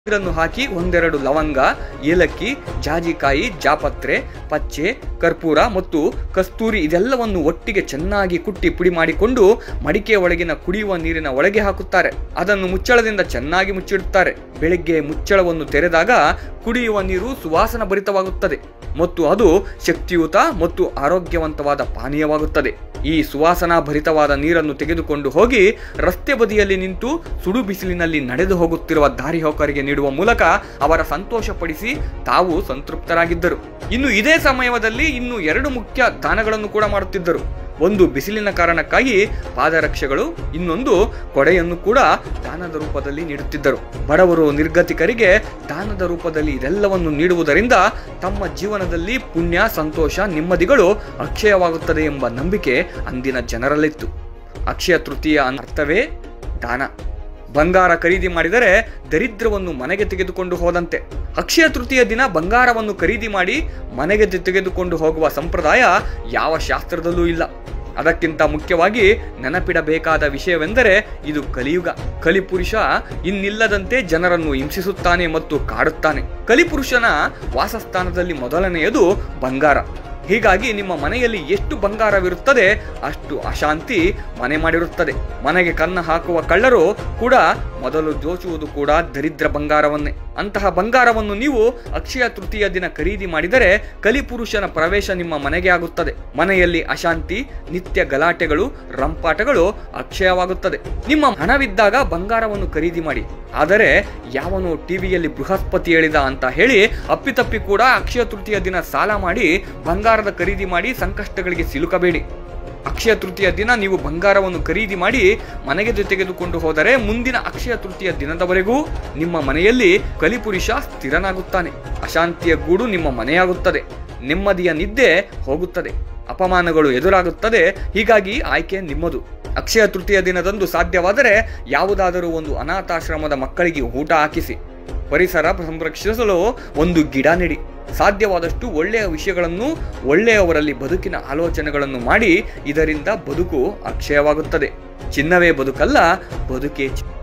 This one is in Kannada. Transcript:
ನೀರನ್ನು ಹಾಕಿ ಒಂದೆರಡು ಲವಂಗ ಏಲಕ್ಕಿ ಜಾಜಿಕಾಯಿ ಜಾಪತ್ರೆ ಪಚ್ಚೆ ಕರ್ಪೂರ ಮತ್ತು ಕಸ್ತೂರಿ ಇದೆಲ್ಲವನ್ನು ಒಟ್ಟಿಗೆ ಚೆನ್ನಾಗಿ ಕುಟ್ಟಿ ಪುಡಿ ಮಾಡಿಕೊಂಡು ಮಡಿಕೆಯ ಒಳಗಿನ ಕುಡಿಯುವ ನೀರಿನ ಒಳಗೆ ಹಾಕುತ್ತಾರೆ ಅದನ್ನು ಮುಚ್ಚಳದಿಂದ ಚೆನ್ನಾಗಿ ಮುಚ್ಚಿಡುತ್ತಾರೆ ಬೆಳಿಗ್ಗೆ ಮುಚ್ಚಳವನ್ನು ತೆರೆದಾಗ ಕುಡಿಯುವ ನೀರು ಸುವಾಸನ ಭರಿತವಾಗುತ್ತದೆ ಮತ್ತು ಅದು ಶಕ್ತಿಯುತ ಮತ್ತು ಆರೋಗ್ಯವಂತವಾದ ಪಾನೀಯವಾಗುತ್ತದೆ ಈ ಸುವಾಸನಾ ಭರಿತವಾದ ನೀರನ್ನು ತೆಗೆದುಕೊಂಡು ಹೋಗಿ ರಸ್ತೆ ಬದಿಯಲ್ಲಿ ನಿಂತು ಸುಡು ಬಿಸಿಲಿನಲ್ಲಿ ನಡೆದು ಹೋಗುತ್ತಿರುವ ದಾರಿಹೋಕರಿಗೆ ನೀಡುವ ಮೂಲಕ ಅವರ ಸಂತೋಷಪಡಿಸಿ ತಾವು ಸಂತೃಪ್ತರಾಗಿದ್ದರು ಇನ್ನು ಇದೇ ಸಮಯದಲ್ಲಿ ಇನ್ನು ಎರಡು ಮುಖ್ಯ ದಾನಗಳನ್ನು ಕೂಡ ಮಾಡುತ್ತಿದ್ದರು ಒಂದು ಬಿಸಿಲಿನ ಕಾರಣಕ್ಕಾಗಿ ಪಾದರಕ್ಷೆಗಳು ಇನ್ನೊಂದು ಕೊಡೆಯನ್ನು ಕೂಡ ದಾನದ ರೂಪದಲ್ಲಿ ನೀಡುತ್ತಿದ್ದರು ಬಡವರು ನಿರ್ಗತಿಕರಿಗೆ ದಾನದ ರೂಪದಲ್ಲಿ ಇದೆಲ್ಲವನ್ನು ನೀಡುವುದರಿಂದ ತಮ್ಮ ಜೀವನದಲ್ಲಿ ಪುಣ್ಯ ಸಂತೋಷ ನೆಮ್ಮದಿಗಳು ಅಕ್ಷಯವಾಗುತ್ತದೆ ಎಂಬ ನಂಬಿಕೆ ಅಂದಿನ ಜನರಲ್ಲಿತ್ತು ಅಕ್ಷಯ ತೃತೀಯ ಅರ್ಥವೇ ದಾನ ಬಂಗಾರ ಖರೀದಿ ಮಾಡಿದರೆ ದರಿದ್ರವನ್ನು ಮನೆಗೆ ತೆಗೆದುಕೊಂಡು ಹೋದಂತೆ ಅಕ್ಷಯ ತೃತೀಯ ದಿನ ಬಂಗಾರವನ್ನು ಖರೀದಿ ಮಾಡಿ ಮನೆಗೆ ತೆ- ತೆಗೆದುಕೊಂಡು ಹೋಗುವ ಸಂಪ್ರದಾಯ ಯಾವ ಶಾಸ್ತ್ರದಲ್ಲೂ ಇಲ್ಲ ಅದಕ್ಕಿಂತ ಮುಖ್ಯವಾಗಿ ನೆನಪಿಡಬೇಕಾದ ವಿಷಯವೆಂದರೆ ಇದು ಕಲಿಯುಗ ಕಲಿಪುರುಷ ಇನ್ನಿಲ್ಲದಂತೆ ಜನರನ್ನು ಹಿಂಸಿಸುತ್ತಾನೆ ಮತ್ತು ಕಾಡುತ್ತಾನೆ ಕಲಿಪುರುಷನ ವಾಸಸ್ಥಾನದಲ್ಲಿ ಮೊದಲನೆಯದು ಬಂಗಾರ ಹೀಗಾಗಿ ನಿಮ್ಮ ಮನೆಯಲ್ಲಿ ಎಷ್ಟು ಬಂಗಾರವಿರುತ್ತದೆ ಅಷ್ಟು ಅಶಾಂತಿ ಮನೆ ಮಾಡಿರುತ್ತದೆ ಮನೆಗೆ ಕನ್ನ ಹಾಕುವ ಕಳ್ಳರು ಕೂಡ ಮೊದಲು ದೋಚುವುದು ಕೂಡ ದರಿದ್ರ ಬಂಗಾರವನ್ನೇ ಅಂತಹ ಬಂಗಾರವನ್ನು ನೀವು ಅಕ್ಷಯ ತೃತೀಯ ದಿನ ಖರೀದಿ ಮಾಡಿದರೆ ಕಲಿಪುರುಷನ ಪ್ರವೇಶ ನಿಮ್ಮ ಮನೆಗೆ ಆಗುತ್ತದೆ ಮನೆಯಲ್ಲಿ ಅಶಾಂತಿ ನಿತ್ಯ ಗಲಾಟೆಗಳು ರಂಪಾಟಗಳು ಅಕ್ಷಯವಾಗುತ್ತದೆ ನಿಮ್ಮ ಹಣವಿದ್ದಾಗ ಬಂಗಾರವನ್ನು ಖರೀದಿ ಮಾಡಿ ಆದರೆ ಯಾವನು ಟಿವಿಯಲ್ಲಿ ಬೃಹಸ್ಪತಿ ಹೇಳಿದ ಅಂತ ಹೇಳಿ ಅಪ್ಪಿತಪ್ಪಿ ಕೂಡ ಅಕ್ಷಯ ತೃತೀಯ ದಿನ ಸಾಲ ಮಾಡಿ ಬಂಗಾರದ ಖರೀದಿ ಮಾಡಿ ಸಂಕಷ್ಟಗಳಿಗೆ ಸಿಲುಕಬೇಡಿ ಅಕ್ಷಯ ತೃತೀಯ ದಿನ ನೀವು ಬಂಗಾರವನ್ನು ಖರೀದಿ ಮಾಡಿ ಮನೆಗೆ ತೆಗೆದುಕೊಂಡು ಹೋದರೆ ಮುಂದಿನ ಅಕ್ಷಯ ತೃತೀಯ ದಿನದವರೆಗೂ ನಿಮ್ಮ ಮನೆಯಲ್ಲಿ ಕಲಿಪುರುಷ ಸ್ಥಿರನಾಗುತ್ತಾನೆ ಅಶಾಂತಿಯ ಗೂಡು ನಿಮ್ಮ ಮನೆಯಾಗುತ್ತದೆ ನೆಮ್ಮದಿಯ ನಿದ್ದೆ ಹೋಗುತ್ತದೆ ಅಪಮಾನಗಳು ಎದುರಾಗುತ್ತದೆ ಹೀಗಾಗಿ ಆಯ್ಕೆ ನಿಮ್ಮದು ಅಕ್ಷಯ ತೃತೀಯ ದಿನದಂದು ಸಾಧ್ಯವಾದರೆ ಯಾವುದಾದರೂ ಒಂದು ಅನಾಥಾಶ್ರಮದ ಮಕ್ಕಳಿಗೆ ಊಟ ಹಾಕಿಸಿ ಪರಿಸರ ಸಂರಕ್ಷಿಸಲು ಒಂದು ಗಿಡ ನೆಡಿ ಸಾಧ್ಯವಾದಷ್ಟು ಒಳ್ಳೆಯ ವಿಷಯಗಳನ್ನು ಒಳ್ಳೆಯವರಲ್ಲಿ ಬದುಕಿನ ಆಲೋಚನೆಗಳನ್ನು ಮಾಡಿ ಇದರಿಂದ ಬದುಕು ಅಕ್ಷಯವಾಗುತ್ತದೆ ಚಿನ್ನವೇ ಬದುಕಲ್ಲ ಬದುಕೇ ಚಿ-